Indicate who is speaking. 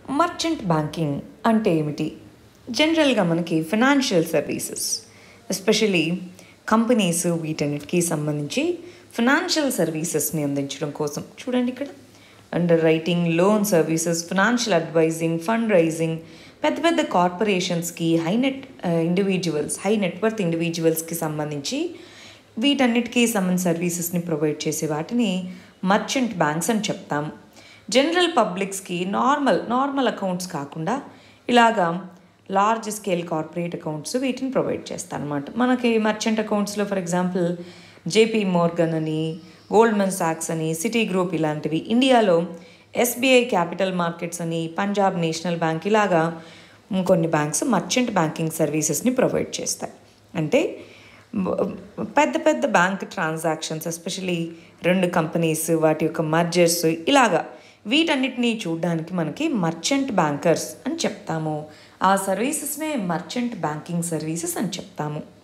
Speaker 1: merchant banking అంటే ఏమిటి జనరల్గా మనకి ఫినాన్షియల్ సర్వీసెస్ ఎస్పెషలీ కంపెనీస్ వీటన్నిటికీ సంబంధించి ఫినాన్షియల్ సర్వీసెస్ని అందించడం కోసం చూడండి ఇక్కడ underwriting loan services financial advising fund raising పెద్ద పెద్ద కార్పొరేషన్స్కి high net individuals high net worth ఇండివిజువల్స్కి సంబంధించి వీటన్నిటికీ సంబంధించిన సర్వీసెస్ని ప్రొవైడ్ చేసే వాటిని మర్చెంట్ బ్యాంక్స్ అని చెప్తాము జనరల్ పబ్లిక్స్కి నార్మల్ నార్మల్ అకౌంట్స్ కాకుండా ఇలాగా లార్జ్ స్కేల్ కార్పొరేట్ అకౌంట్స్ వీటిని ప్రొవైడ్ చేస్తాను అనమాట మనకి మర్చెంట్ అకౌంట్స్లో ఫర్ ఎగ్జాంపుల్ జేపీ మోర్గన్ అని గోల్డ్మన్ సాక్స్ అని సిటీ గ్రూప్ ఇలాంటివి ఇండియాలో ఎస్బీఐ క్యాపిటల్ మార్కెట్స్ అని పంజాబ్ నేషనల్ బ్యాంక్ ఇలాగా కొన్ని బ్యాంక్స్ మర్చెంట్ బ్యాంకింగ్ సర్వీసెస్ని ప్రొవైడ్ చేస్తాయి అంటే పెద్ద పెద్ద బ్యాంక్ ట్రాన్సాక్షన్స్ ఎస్పెషలీ రెండు కంపెనీస్ వాటి యొక్క మర్జర్స్ ఇలాగా వీటన్నిటినీ చూడడానికి మనకి మర్చెంట్ బ్యాంకర్స్ అని చెప్తాము ఆ సర్వీసెస్నే మర్చెంట్ బ్యాంకింగ్ సర్వీసెస్ అని చెప్తాము